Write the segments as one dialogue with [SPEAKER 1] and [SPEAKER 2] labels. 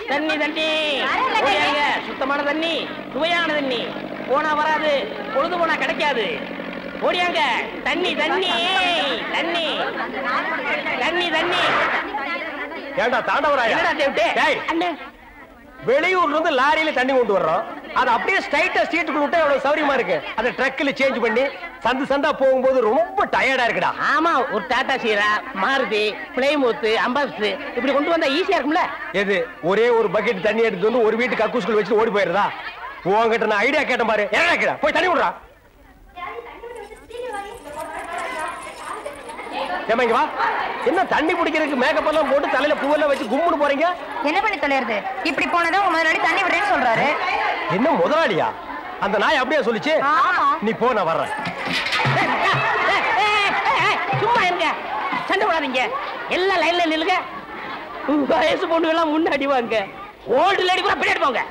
[SPEAKER 1] தண்ணி தண்ணி ஓடியாங்க சுத்தமான தண்ணி சுவையான தண்ணி போனா வராது பொழுது போனா கிடைக்காது ஓடியாங்க தண்ணி தண்ணி தண்ணி தண்ணி தண்ணி
[SPEAKER 2] ஏண்டா தாண்டவராயா
[SPEAKER 1] என்னடா தேவிட்டு
[SPEAKER 2] டேய்.
[SPEAKER 1] அண்ணே
[SPEAKER 2] வெளியூர்ல இருந்து லாரியில தண்ணி கொண்டு வர்றோம் அது அப்படியே ஸ்ட்ரைட்டா ஸ்ட்ரீட்டுக்குள்ள விட்டா எவ்வளவு சௌரியமா இருக்கு அதை ட்ரக்ல சேஞ்ச் பண்ணி சந்து சந்தா போகும்போது ரொம்ப டயர்டா இருக்குடா
[SPEAKER 1] ஆமா ஒரு டாடா சீரா மாருதி பிளைமூத்து அம்பாஸ்டர் இப்படி கொண்டு வந்தா ஈஸியா இருக்கும்ல
[SPEAKER 2] எது ஒரே ஒரு பக்கெட் தண்ணி எடுத்து வந்து ஒரு வீட்டு கக்கூஸ்குள்ள வச்சு ஓடி போயிருதா உங்ககிட்ட நான் ஐடியா கேட்டேன் பாரு என்ன கேக்குறா போய் தண்ணி விடுறா ஏமா இங்க வா என்ன தண்ணி பிடிக்கிறதுக்கு மேக்கப் எல்லாம் போட்டு தலையில பூவெல்லாம் வச்சு கும்முன்னு போறீங்க
[SPEAKER 3] என்ன பண்ணி தொலைறது இப்படி போனதும் உங்க முதலாளி தண்ணி விடுறேன்னு சொல்றாரு
[SPEAKER 2] என்ன முதலாளியா அந்த நாய் அப்படியே சொல்லிச்சு
[SPEAKER 3] ஆமா.
[SPEAKER 2] நீ போ நான் வர்றேன்
[SPEAKER 1] ஏய், ஏய், ஏய், ஏய், ஏய், சும்மா இருங்க சண்டை போடாதீங்க எல்லாம் லைன்ல நில்லுங்க வயசு பொண்ணு எல்லாம் முன்னாடி வாங்க ஓல்டு லேடி கூட பின்னாடி போங்க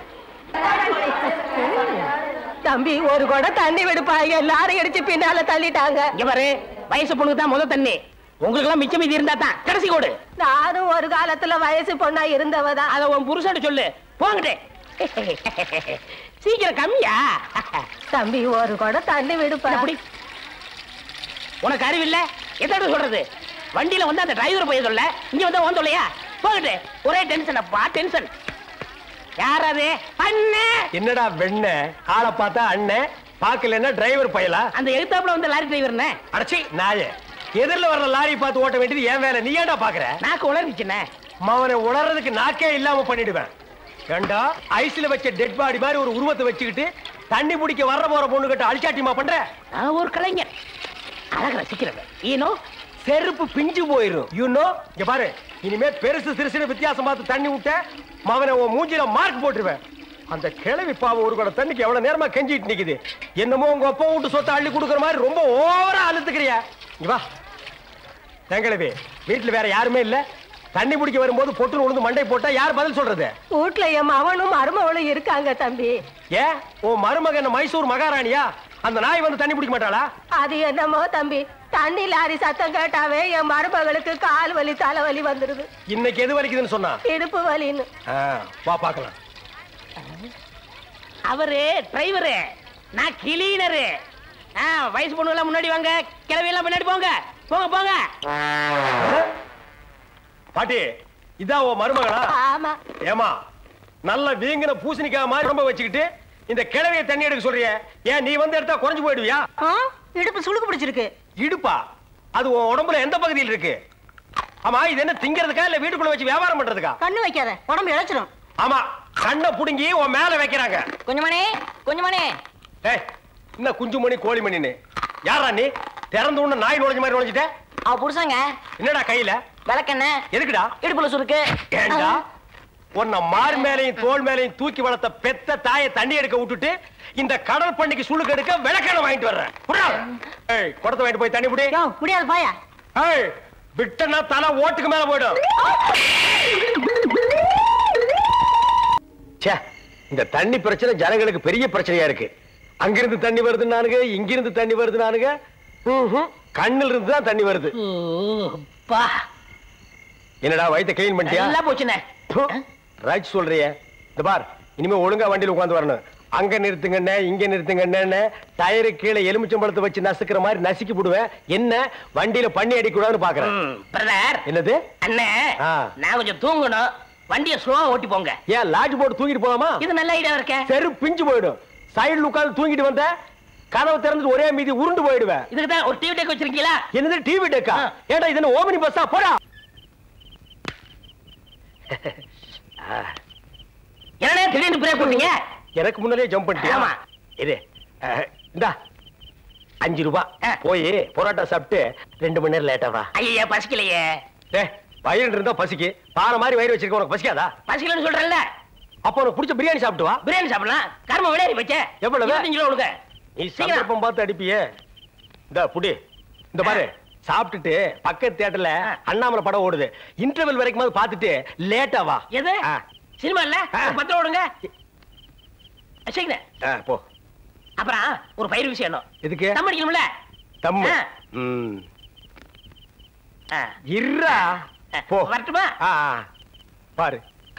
[SPEAKER 3] தம்பி ஒரு குடம் தண்ணி விடுப்பா எல்லாரும் அடிச்சு பின்னால தள்ளிட்டாங்க
[SPEAKER 1] இங்க பாரு வயசு பொண்ணுக்கு தான் முத தண்ணி உங்களுக்கு எல்லாம் மிச்சம் மீதி இருந்தா தான் கடைசி கோடு
[SPEAKER 3] நானும் ஒரு காலத்துல வயசு பொண்ணா இருந்தவதான்
[SPEAKER 1] அத உன் புருஷன் சொல்லு போங்கட்டே சீக்கிரம் கம்மியா
[SPEAKER 3] தம்பி ஒரு குடம் தண்ணி விடுப்பா
[SPEAKER 1] அப்படி உனக்கு அறிவில்ல எத்தனை சொல்றது வண்டியில வந்து அந்த டிரைவர் போய் சொல்ல இங்க வந்து ஓன் சொல்லையா போகட்டு ஒரே டென்ஷன் அப்பா டென்ஷன் யார் அது அண்ணே
[SPEAKER 2] என்னடா வெண்ண ஆளை பார்த்தா அண்ணன் பாக்கலன்னா டிரைவர் பயலா
[SPEAKER 1] அந்த எழுத்தாப்புல வந்து லாரி டிரைவர்னே
[SPEAKER 2] அடச்சி நாயே எதிரில் வர்ற லாரி பார்த்து ஓட்ட வேண்டியது என் வேலை நீ ஏன்டா பாக்குற
[SPEAKER 1] நாக்கு உளறிச்சுண்ணே
[SPEAKER 2] அவனை உணர்றதுக்கு நாக்கே இல்லாம பண்ணிடுவேன் ஏண்டா ஐஸ்ல வச்ச டெட் பாடி மாதிரி ஒரு உருவத்தை வச்சுக்கிட்டு தண்ணி பிடிக்க வர்ற போற பொண்ணு கிட்ட அழிச்சாட்டிமா பண்ற
[SPEAKER 1] நான் ஒரு கலைஞர் அழக ரசிக்கிறவன் ஈனோ
[SPEAKER 2] செருப்பு பிஞ்சு போயிரும் யூ நோ இங்க பாரு இனிமே பெருசு சிறுசுன்னு வித்தியாசம் பார்த்து தண்ணி விட்ட மவனை உன் மூஞ்சில மார்க் போட்டுருவேன் அந்த கிழவி பாவம் ஒரு கூட தண்ணிக்கு எவ்வளவு நேரமா கெஞ்சிட்டு நிக்குது என்னமோ உங்க அப்பா வீட்டு சொத்தை அள்ளி கொடுக்குற மாதிரி ரொம்ப ஓவரா அழுத்துக்கிறியா இங்க வா தங்கிழவி வீட்டுல வேற யாருமே இல்ல தண்ணி பிடிக்க வரும்போது பொட்டுன்னு உழுந்து மண்டை போட்டா யார் பதில் சொல்றது
[SPEAKER 3] வீட்டுல என் மவனும் மருமவளும் இருக்காங்க தம்பி
[SPEAKER 2] ஏன் உன் மருமகன் மைசூர் மகாராணியா அந்த நாய் வந்து தண்ணி பிடிக்க மாட்டாளா
[SPEAKER 3] அது என்னமோ தம்பி தண்ணி லாரி சத்தம் கேட்டாவே என் மருமகளுக்கு கால் வலி தலைவலி வந்துருது
[SPEAKER 2] இன்னைக்கு எது வலிக்குதுன்னு சொன்னா
[SPEAKER 3] இடுப்பு வலின்னு
[SPEAKER 2] ஆ, வா பார்க்கலாம்
[SPEAKER 1] அவரு டிரைவரு நான் கிளீனரு ஆ வயசு பொண்ணு எல்லாம் முன்னாடி வாங்க கிளவி எல்லாம் பின்னாடி போங்க போங்க போங்க
[SPEAKER 2] பாட்டி இதான் உன் மருமகளா
[SPEAKER 3] ஆமா
[SPEAKER 2] ஏமா நல்ல வீங்கின பூசணிக்காய் மாதிரி ரொம்ப வச்சுக்கிட்டு இந்த கிழவிய தண்ணி எடுக்க சொல்றிய ஏன் நீ வந்து எடுத்தா குறைஞ்சு போயிடுவியா
[SPEAKER 3] ஆ, இடுப்பு சுளுக்கு பிடிச்சிருக்கு
[SPEAKER 2] இடுப்பா அது உன் உடம்புல எந்த பகுதியில் இருக்கு ஆமா இது என்ன திங்கிறதுக்கா இல்ல வீட்டுக்குள்ள வச்சு வியாபாரம் பண்றதுக்கா
[SPEAKER 3] கண்ணு வைக்காத உடம்பு இழைச்சிரும்
[SPEAKER 2] ஆமா கண்ணை புடுங்கி உன் மேல வைக்கிறாங்க
[SPEAKER 1] கொஞ்சமணி கொஞ்சமணி
[SPEAKER 2] ஏய் என்ன குஞ்சுமணி கோழிமணின்னு யாரா நீ திறந்து உடனே நாய் நுழைஞ்ச மாதிரி நுழைஞ்சிட்ட
[SPEAKER 1] அவ புருஷங்க
[SPEAKER 2] என்னடா கையில
[SPEAKER 1] விளக்கெண்ண
[SPEAKER 2] எதுக்குடா
[SPEAKER 1] இடுப்புல சுருக்கு
[SPEAKER 2] ஏண்டா உன்னை மார் மேலையும் தோல் மேலையும் தூக்கி வளர்த்த பெத்த தாயை தண்ணி எடுக்க விட்டுட்டு இந்த கடல் பண்ணிக்கு சுளுக்கு எடுக்க விளக்கணை வாங்கிட்டு வர்றேன் புடா. ஏய் குடத்தை வாங்கிட்டு போய் தண்ணி புடி
[SPEAKER 3] யோ முடியாது பாயா
[SPEAKER 2] ஏய் விட்டனா தலை ஓட்டுக்கு மேல போயிடும் ச்சே இந்த தண்ணி பிரச்சனை ஜனங்களுக்கு பெரிய பிரச்சனையா இருக்கு அங்கிருந்து தண்ணி வருது நானுங்க இங்கிருந்து தண்ணி வருது நானுங்க ம்ஹும். கண்ணுல இருந்து தான் தண்ணி வருது
[SPEAKER 1] பா
[SPEAKER 2] என்னடா வயித்தை கிளீன் பண்ணிட்டியா
[SPEAKER 1] நல்லா போச்சுண்ணே
[SPEAKER 2] ப்பு, ரைட் சொல்றியே இந்த பார் இனிமே ஒழுங்கா வண்டியில உட்கார்ந்து வரணும் அங்க நிறுத்துங்கண்ணே இங்க நிறுத்துங்கண்ணே டயரு கீழே எலுமிச்சம்பழத்தை வச்சு நசுக்கிற மாதிரி நசுக்கி விடுவேன் என்ன வண்டியில பண்ணி அடிக்கூடாதுன்னு பாக்குறேன்
[SPEAKER 1] பிரதர்
[SPEAKER 2] என்னது
[SPEAKER 1] அண்ணே
[SPEAKER 2] ஆ.
[SPEAKER 1] நான் கொஞ்சம் தூங்கணும் வண்டியை ஸ்லோவா ஓட்டி போங்க
[SPEAKER 2] ஏன் லாட்ஜ் போட்டு தூங்கிட்டு போலாமா
[SPEAKER 1] இது நல்ல ஐடியா இருக்க
[SPEAKER 2] தெரு பிஞ்சு போயிடும் சைடுல உட்கார்ந்து தூங்கிட்டு வந்த கதவை திறந்து ஒரே மீதி உருண்டு போயிடுவேன்
[SPEAKER 1] இதுக்கு தான் ஒரு டிவி டேக் வச்சிருக்கீங்களா
[SPEAKER 2] என்னது டிவி டெக்கா
[SPEAKER 1] ஆ.
[SPEAKER 2] ஏடா இது என்ன ஓமினி பஸ்ஸா போடா
[SPEAKER 1] என்னடா திடீர்னு பிரேக் போட்டீங்க
[SPEAKER 2] எனக்கு முன்னாலே ஜம்ப் பண்ணிட்டியா
[SPEAKER 1] ஆமா.
[SPEAKER 2] இது அஹ், இந்தா அஞ்சு ரூபா
[SPEAKER 1] ஆ.
[SPEAKER 2] போய் பரோட்டா சாப்பிட்டு ரெண்டு மணி நேரம் லேட்டா வா
[SPEAKER 1] ஐயா பசிக்கலையே
[SPEAKER 2] டே வயிறு இருந்தா பசிக்கு பாறை மாதிரி வயிறு வச்சிருக்க உனக்கு பசிக்காதா
[SPEAKER 1] பசிக்கலன்னு சொல்றேன்ல
[SPEAKER 2] அப்ப உனக்கு பிடிச்ச பிரியாணி சாப்பிட்டு வா
[SPEAKER 1] பிரியாணி சாப்பிடலாம் கர்ம விளையாடி வச்ச
[SPEAKER 2] எவ்வளவு?
[SPEAKER 1] இருபத்தஞ்சு ரூபா கொடுங்க
[SPEAKER 2] நீ
[SPEAKER 1] சீக்கிரம்.
[SPEAKER 2] சந்தர்ப்பம் பார்த்து அடிப்பியே இந்த புடி இந்த பாரு சாப்பிட்டுட்டு பக்கத்து தியேட்டர்ல
[SPEAKER 1] ஆ.
[SPEAKER 2] அண்ணாமலை படம் ஓடுது இன்டர்வெல் வரைக்கும் பார்த்துட்டு லேட்டா வா
[SPEAKER 1] எது
[SPEAKER 2] ஆ.
[SPEAKER 1] சினிமா இல்ல
[SPEAKER 2] ஆ.
[SPEAKER 1] ஒரு பத்து ரூபா கொடுங்க சீக்கிரம்
[SPEAKER 2] ஆ, போ
[SPEAKER 1] அப்புறம் ஒரு பயிர் விஷயம் வேணும்.
[SPEAKER 2] எதுக்கு
[SPEAKER 1] தம் அடிக்கணும்ல
[SPEAKER 2] தம்மு
[SPEAKER 1] ஆ.
[SPEAKER 2] ம்.
[SPEAKER 1] ஆ.
[SPEAKER 2] இருடா போ
[SPEAKER 1] வரட்டுமா
[SPEAKER 2] ஆ, ஆ. பாரு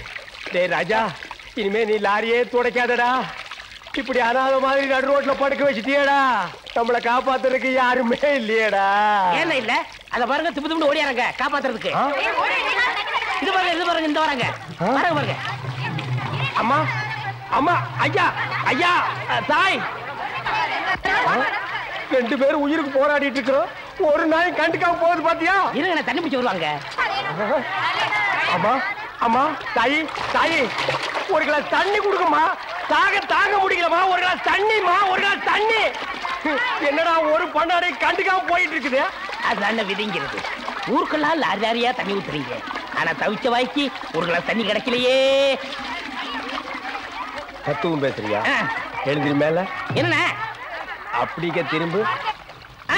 [SPEAKER 2] டேய் ராஜா இனிமே நீ லாரியே துடைக்காதடா இப்படி அனாத மாதிரி நடு ரோட்ல படுக்க வச்சுட்டியேடா நம்மளை காப்பாத்துறதுக்கு யாருமே இல்லையேடா
[SPEAKER 1] ஏன் இல்ல அத பாருங்க திப்பு திப்பு ஓடியாரங்க காப்பாத்துறதுக்கு
[SPEAKER 2] ஆ?
[SPEAKER 1] இது பாருங்க இது பாருங்க இந்த வராங்க
[SPEAKER 2] ஆ?
[SPEAKER 1] பாருங்க பாருங்க
[SPEAKER 2] அம்மா அம்மா ஐயா ஐயா அஹ், தாய் ஆ? ரெண்டு பேரும் உயிருக்கு போராடிட்டு இருக்கிறோம் ஒரு நாய் கண்டுக்காம போகுது பாத்தியா
[SPEAKER 1] இருங்க நான் தண்ணி பிடிச்சி வருவாங்க
[SPEAKER 2] அம்மா அம்மா தாயி தாயி ஒரு கிளாஸ் தண்ணி கொடுக்குமா தாக தாங்க முடியலமா ஒரு கிளாஸ் தண்ணிமா ஒரு கிளாஸ் தண்ணி என்னடா ஒரு பண்ணாடை கண்டுக்காம போயிட்டு இருக்குது
[SPEAKER 1] அதுதானே விதிங்கிறது ஊருக்கெல்லாம் லாரி லாரியா தண்ணி ஊத்துறீங்க ஆனா தவிச்ச வாய்க்கு ஒரு கிளாஸ் தண்ணி கிடைக்கலையே
[SPEAKER 2] தத்துவம் பேசுறியா
[SPEAKER 1] ஆ,
[SPEAKER 2] எழுந்திரி மேல
[SPEAKER 1] என்னண்ணே
[SPEAKER 2] அப்படிக்க திரும்ப
[SPEAKER 1] ஆ,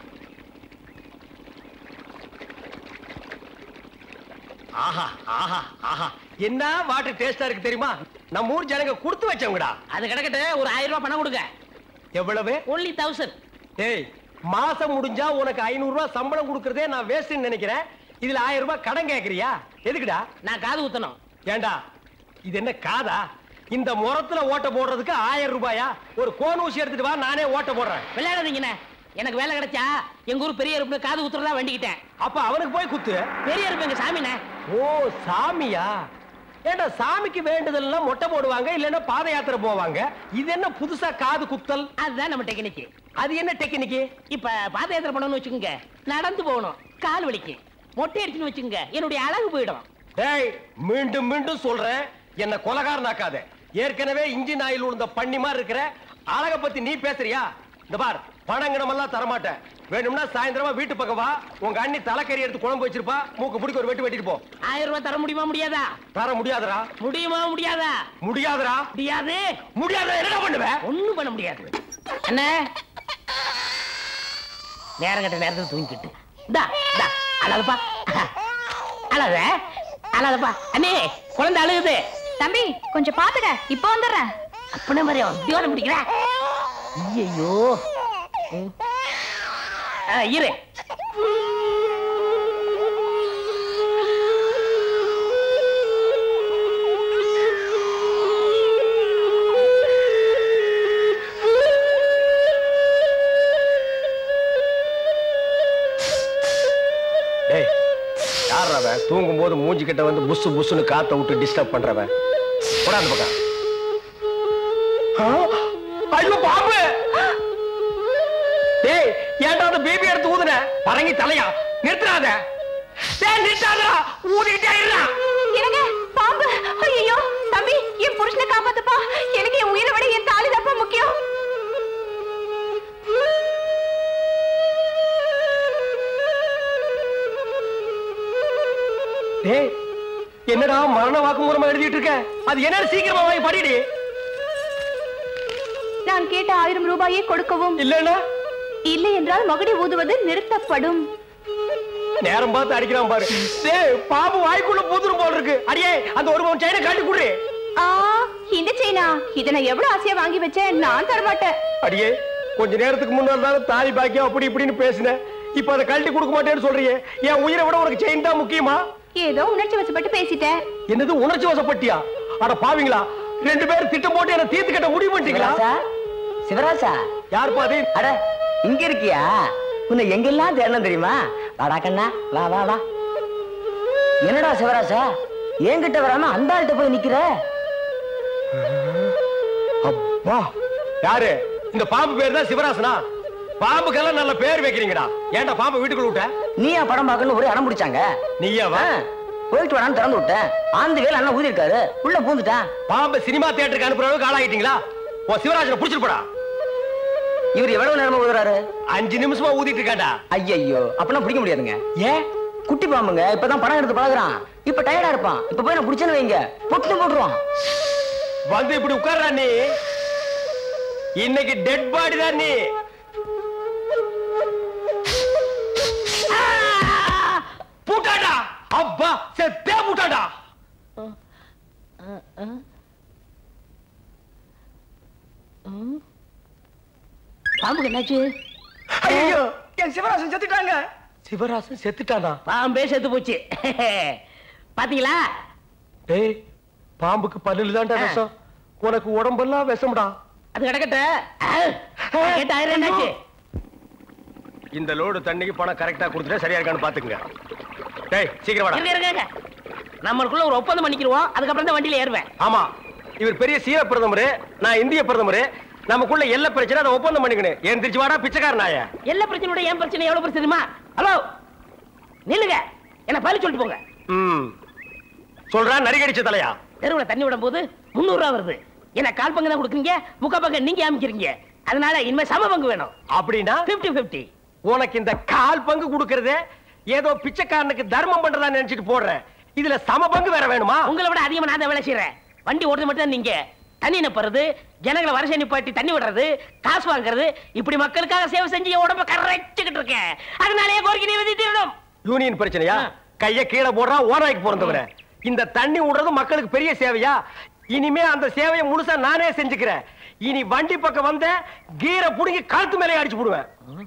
[SPEAKER 2] ஆஹா ஆஹா ஆஹா என்ன வாட்டர் டேஸ்டா இருக்கு தெரியுமா நம்ம ஊர் ஜனங்க கொடுத்து வச்சவங்கடா
[SPEAKER 1] அது கிடக்கட்டு ஒரு ஆயிரம் ரூபாய் பணம் கொடுங்க
[SPEAKER 2] எவ்வளவு
[SPEAKER 1] ஒன்லி தௌசண்ட்
[SPEAKER 2] ஏய் மாசம் முடிஞ்சா உனக்கு ஐநூறு ரூபாய் சம்பளம் கொடுக்கறதே நான் வேஸ்ட்னு நினைக்கிறேன் இதுல ஆயிரம் ரூபாய் கடன் கேக்குறியா எதுக்குடா
[SPEAKER 1] நான் காது ஊத்தணும்
[SPEAKER 2] ஏண்டா இது என்ன காதா இந்த முறத்துல ஓட்ட போடுறதுக்கு ஆயிரம் ரூபாயா ஒரு கோன் ஊசி எடுத்துட்டு வா நானே ஓட்ட போடுறேன்
[SPEAKER 1] விளையாடாதீங்கண்ணே எனக்கு வேலை கிடைச்சா எங்க ஊர் பெரிய இருப்பு காது ஊத்துறதா வேண்டிக்கிட்டேன்
[SPEAKER 2] அப்ப அவனுக்கு போய் குத்து
[SPEAKER 1] பெரிய இருப்பு எங்க சாமிண்ணே
[SPEAKER 2] ஓ சாமியா ஏண்டா சாமிக்கு வேண்டுதல்னா மொட்டை போடுவாங்க இல்லைன்னா பாத யாத்திரை போவாங்க இது என்ன புதுசா காது குத்தல்
[SPEAKER 1] அதுதான் நம்ம டெக்னிக்கு
[SPEAKER 2] அது என்ன டெக்னிக்கு
[SPEAKER 1] இப்ப பாத யாத்திரை பண்ணணும்னு வச்சுக்கோங்க நடந்து போகணும் கால் வலிக்கு மொட்டை அடிச்சுன்னு வச்சுக்கோங்க என்னுடைய அழகு போயிடும்
[SPEAKER 2] ஏய் மீண்டும் மீண்டும் சொல்றேன் என்ன கொலகாரனாக்காத ஏற்கனவே இன்ஜின் ஆயில் உழுந்த பண்ணி மாதிரி இருக்கிற அழக பத்தி நீ பேசுறியா இந்த பார் பணங்கணம் எல்லாம் தரமாட்டேன் வேணும்னா சாயந்தரமா வீட்டு பக்கம் வா உங்க அண்ணி தலைக்கறி எடுத்து குழம்பு வச்சிருப்பா மூக்கு பிடிக்க ஒரு வெட்டு வெட்டிட்டு போ
[SPEAKER 1] ஆயிரம் ரூபாய் தர முடியுமா முடியாதா
[SPEAKER 2] தர முடியாதுடா
[SPEAKER 1] முடியுமா முடியாதா
[SPEAKER 2] முடியாதுடா
[SPEAKER 1] முடியாது
[SPEAKER 2] முடியாத என்ன பண்ணுவேன்
[SPEAKER 1] ஒண்ணும் பண்ண முடியாது என்ன நேரம் கட்ட நேரத்துல தூங்கிக்கிட்டு இந்தா இந்தா அழாதப்பா அழாத அழாதப்பா அண்ணே குழந்தை அழுகுது
[SPEAKER 4] தம்பி கொஞ்சம் பாத்துக்க இப்ப வந்துடுறேன்
[SPEAKER 1] அப்பன மாதிரி தியோரம் பிடிக்கிற ஐயோ இரு
[SPEAKER 2] டேய் யார் அவன் தூங்கும் போது மூஞ்சி கிட்ட வந்து புசு புசுன்னு காத்த விட்டு டிஸ்டர்ப் பண்றவன் போடா அந்த பக்கம் ஆ, ஐயோ பாம்பு டேய் ஏன்டா அந்த பேபி எடுத்து ஊதுன பரங்கி தலையா நிறுத்துறாத டேய் நிறுத்தாதடா ஊதிட்டே இருடா
[SPEAKER 4] எனக்கு பாம்பு ஐயோ தம்பி என் புருஷனை காப்பாத்துப்பா எனக்கு என் உயிரை விட என் தாலி தப்பா முக்கியம்
[SPEAKER 2] டேய் என்னடா மரண வாக்குமூலமா எழுதிட்டு இருக்க அது என்னன்னு சீக்கிரமா வாங்கி படிடி
[SPEAKER 4] நான் கேட்ட ஆயிரம் ரூபாயை கொடுக்கவும்
[SPEAKER 2] இல்லன்னா
[SPEAKER 4] இல்லை என்றால் மகுடி ஊதுவது நிறுத்தப்படும்
[SPEAKER 2] நேரம் பார்த்து அடிக்கிறான் பாரு டேய் பாம்பு வாய்க்குள்ள பூத்துரும் போல் இருக்கு அடியே அந்த ஒரு பவுன் செயினை காட்டி குடுறே
[SPEAKER 4] ஆ இந்த செயினா இதை நான் எவ்வளவு ஆசையா வாங்கி வச்சேன் நான் தரமாட்டேன்
[SPEAKER 2] அடியே கொஞ்ச நேரத்துக்கு முன்னாடி தானே தாலி பாக்கியம் அப்படி இப்படின்னு பேசினேன் இப்ப அதை கழட்டி கொடுக்க மாட்டேன்னு சொல்றியே என் உயிரை விட உனக்கு செயின் தான் முக்கியமா
[SPEAKER 4] ஏதோ உணர்ச்சி வசப்பட்டு பேசிட்டேன்
[SPEAKER 2] என்னது உணர்ச்சி வசப்பட்டியா அட பாவிங்களா ரெண்டு பேரும் திட்டம் போட்டு என்ன தீர்த்து கட்ட முடிவு பண்ணிட்டீங்களா
[SPEAKER 5] சிவராசா சிவராசா
[SPEAKER 2] யார் பாதி
[SPEAKER 5] அட இங்க இருக்கியா உன்னை எங்கெல்லாம் தேடணும் தெரியுமா வாடா கண்ணா வா வா வா என்னடா சிவராசா என்கிட்ட வராம அந்த ஆள்கிட்ட போய் நிக்கிற
[SPEAKER 2] அப்பா யாரு இந்த பாம்பு பேர் தான் சிவராசனா பாம்புக்கெல்லாம் நல்ல பேர் வைக்கிறீங்கடா ஏன்டா பாம்பு வீட்டுக்குள்ள விட்ட
[SPEAKER 5] நீயா படம் பார்க்கணும் ஒரு இடம் பிடிச்சாங்க
[SPEAKER 2] நீயாவா
[SPEAKER 5] ஆ, போயிட்டு வரான்னு திறந்து விட்டேன் ஆந்து வேலை அண்ணா ஊதி இருக்காரு உள்ள பூந்துட்டான்
[SPEAKER 2] பாம்பு சினிமா தியேட்டருக்கு அனுப்புற அளவுக்கு ஆளாயிட்டீங்களா உன் சிவராஜனை புடிச்சிட்டு போடா
[SPEAKER 5] இவர் எவ்வளவு நேரமா ஊதுறாரு
[SPEAKER 2] அஞ்சு நிமிஷமா ஊதிட்டு இருக்காண்டா
[SPEAKER 5] ஐயையோ அப்பெல்லாம் பிடிக்க முடியாதுங்க
[SPEAKER 2] ஏன்
[SPEAKER 5] குட்டி பாம்புங்க இப்பதான் படம் எடுத்து பழகுறான் இப்ப டயர்டா இருப்பான் இப்ப போய் நான் பிடிச்சேன்னு வைங்க பொட்டு போட்டுருவான்
[SPEAKER 2] வந்து இப்படி உட்கார்றா நீ இன்னைக்கு டெட் பாடி தான் நீ ஆ! பூட்டாடா அப்பா செத்தே பூட்டாடா
[SPEAKER 1] பாம்புக்கு என்னாச்சு
[SPEAKER 5] ஐயோ என் சிவராசன் செத்துட்டாங்க
[SPEAKER 2] சிவராசன் செத்துட்டானா
[SPEAKER 1] பாம்பே செத்து போச்சு பாத்தீங்களா
[SPEAKER 2] டேய் பாம்புக்கு பல்லுல தான்டா
[SPEAKER 1] ஆ.
[SPEAKER 2] விஷம் உனக்கு உடம்பெல்லாம் விஷம்டா
[SPEAKER 1] அது கிடக்கட்ட கேட்ட ஆயிரம் என்னாச்சு
[SPEAKER 2] இந்த லோடு தண்ணிக்கு பணம் கரெக்டா கொடுத்துட்டா சரியா இருக்கான்னு பாத்துக்கங்க டேய் சீக்கிரம் வாடா
[SPEAKER 1] இருங்க இருங்க இருங்க. நம்மளுக்குள்ள ஒரு ஒப்பந்தம் பண்ணிக்கிருவோம் அதுக்கப்புறம் தான் வண்டியில ஏறுவேன்
[SPEAKER 2] ஆமா இவர் பெரிய சீர பிரதமர் நான் இந்திய பிரதமர் நமக்குள்ள எல்லா பிரச்சனை அதை ஒப்பந்தம் பண்ணிக்கணும் எந்திரிச்சு வாடா பிச்சைக்கார நாய
[SPEAKER 1] எல்லா பிரச்சனையோட என் பிரச்சனை எவ்வளவு பிரச்சனை தெரியுமா ஹலோ நில்லுங்க என்ன பதில் சொல்லிட்டு போங்க
[SPEAKER 2] ம் சொல்றா நரிகடிச்ச தலையா
[SPEAKER 1] தெருவுல தண்ணி விடும் போது முந்நூறு ரூபா வருது என்ன கால் பங்கு தான் கொடுக்குறீங்க முக்கா பங்கு நீங்க அமைக்கிறீங்க அதனால இனிமே சம பங்கு வேணும்
[SPEAKER 2] அப்படின்னா
[SPEAKER 1] பிப்டி பிப்டி
[SPEAKER 2] உனக்கு இந்த கால் பங்கு கொடுக்கறதே ஏதோ பிச்சைக்காரனுக்கு தர்மம் பண்றதா நினைச்சிட்டு போடுறேன் இதுல சம பங்கு வேற வேணுமா
[SPEAKER 1] உங்களை விட அதிகமா நான் தான் வேலை செய்யறேன் வண்டி ஓட்டுறது மட்டும் தான் நீங்க தண்ணி நிப்பறது ஜனங்களை வருஷ நிப்பாட்டி தண்ணி விடுறது காசு வாங்குறது இப்படி மக்களுக்காக சேவை செஞ்சு என் உடம்ப கரைச்சுக்கிட்டு இருக்கேன் அதனாலே கோரிக்கை நிறைவேற்றிடணும்
[SPEAKER 2] யூனியன் பிரச்சனையா
[SPEAKER 1] ஆ.
[SPEAKER 2] கைய கீழே போடுறா ஓனாய்க்கு பிறந்தவர இந்த தண்ணி விடுறது மக்களுக்கு பெரிய சேவையா இனிமே அந்த சேவையை முழுசா நானே செஞ்சுக்கிறேன் இனி வண்டி பக்கம் வந்த கீரை புடுங்கி கழுத்து மேலே அடிச்சு போடுவேன்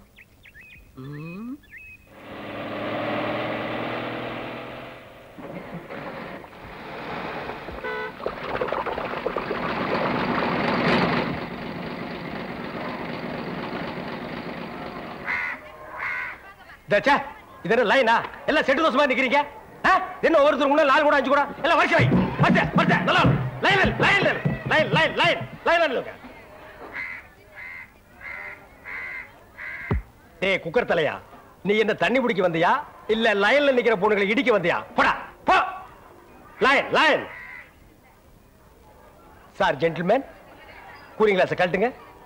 [SPEAKER 2] தச்சா இது என்ன லைனா எல்லாம் செட்டு தோசமா நிக்கிறீங்க ஆ? என்ன ஒவ்வொருத்தர் கூட நாலு கூட அஞ்சு கூட எல்லாம் வரிசை வை வரிசை வரிசை நல்லா line line line line line line line டேய் குக்கர் தலையா நீ என்ன தண்ணி பிடிக்க வந்தியா இல்ல லைன்ல நிக்கிற பொண்ணுகளை இடிக்க வந்தியா போடா போ line line sir gentleman cooling glass கழட்டுங்க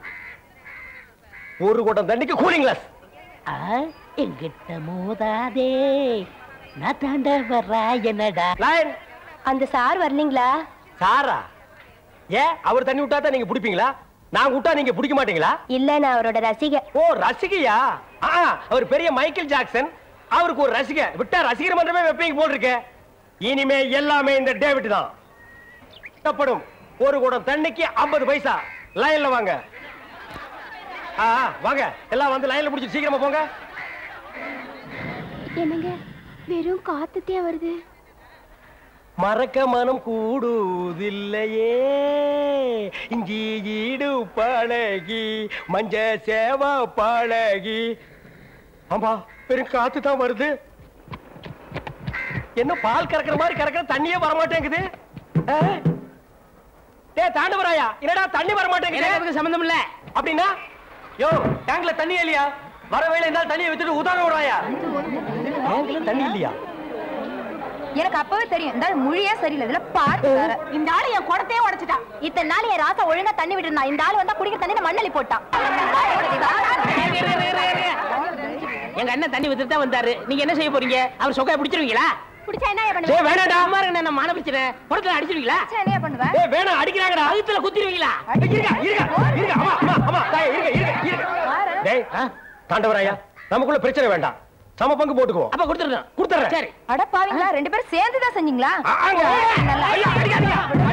[SPEAKER 2] ஒரு குடம் தண்ணிக்கு கூலிங் கிளாஸ்
[SPEAKER 1] எங்கிட்ட மோதாதே நான் தாண்ட வர்றா என்னடா
[SPEAKER 2] லைன்
[SPEAKER 3] அந்த சார் வரலீங்களா
[SPEAKER 2] சாரா ஏன் அவர் தண்ணி விட்டா தான் நீங்க பிடிப்பீங்களா நான் விட்டா நீங்க பிடிக்க மாட்டீங்களா
[SPEAKER 3] இல்ல நான் அவரோட ரசிகை
[SPEAKER 2] ஓ ரசிகையா ஆ அவர் பெரிய மைக்கேல் ஜாக்சன் அவருக்கு ஒரு ரசிகை விட்டா ரசிகர் மன்றமே வைப்பீங்க போல் இருக்கு இனிமே எல்லாமே இந்த டேவிட் தான் கட்டப்படும் ஒரு குடம் தண்ணிக்கு 50 பைசா லைன்ல வாங்க ஆ ஆ, வாங்க எல்லாம் வந்து லைன்ல முடிச்சு சீக்கிரமா போங்க
[SPEAKER 3] என்னங்க வெறும் காத்துத்தே வருது
[SPEAKER 2] மறக்க மனம் கூடுதில்லையே இஞ்சி ஈடு பழகி மஞ்ச சேவ பழகி ஆமா பெரும் காத்து தான் வருது என்ன பால் கறக்கிற மாதிரி கறக்கிற தண்ணியே வர மாட்டேங்குது ஆ? டேய் தாண்டவராயா என்னடா தண்ணி வர மாட்டேங்குது
[SPEAKER 1] எனக்கு சம்பந்தம் இல்ல
[SPEAKER 2] அப்படின்னா யோ டேங்க்ல தண்ணி இல்லையா வர வேலை இருந்தாலும் தண்ணியை வித்துட்டு உதாரணம் விடாயா டேங்க்ல தண்ணி இல்லையா
[SPEAKER 4] எனக்கு அப்பவே தெரியும் இந்த ஆள் மொழியே சரியில்லை இதுல பாட்டு வேற இந்த ஆளு என் குடத்தையே உடைச்சிட்டான் இத்தனை நாள் என் ராசா ஒழுங்கா தண்ணி விட்டுருந்தான் இந்த ஆளு வந்தா குடிக்கிற தண்ணி மண்ணலி போட்டான்
[SPEAKER 1] எங்க அண்ணன் தண்ணி வித்துட்டு தான் வந்தாரு நீங்க என்ன செய்ய போறீங்க அவர் சொக்கைய பிடிச்சிருவீங்களா
[SPEAKER 4] குடிச்சா என்ன
[SPEAKER 2] டேய்
[SPEAKER 4] பண்ணுவேன்
[SPEAKER 2] வேணாடா
[SPEAKER 1] அம்மா இருங்க நான் மான பிரச்சனை புறத்துல அடிச்சிருவீங்களா
[SPEAKER 4] என்ன பண்ணுவேன்
[SPEAKER 2] டேய் வேணாம் அடிக்கிறாங்கடா
[SPEAKER 1] அழுத்துல குத்திருவீங்களா
[SPEAKER 2] இருங்க இருங்க இருங்க அம்மா அம்மா அம்மா தாயே இருங்க இருங்க இருங்க டேய் தாண்டவராயா நமக்குள்ள பிரச்சனை வேண்டாம் சம பங்கு போட்டுக்குவோம்
[SPEAKER 1] அப்ப கொடுத்துருக்கோம்
[SPEAKER 2] கொடுத்துறேன்
[SPEAKER 1] சரி
[SPEAKER 4] அட பாவீங்களா ரெண்டு பேரும் சேர்ந்து தான் செஞ்சீங்களா
[SPEAKER 2] ஆ, ஆங்க.
[SPEAKER 4] நல்லா
[SPEAKER 2] ஐயா, அடிக்காதீங்க.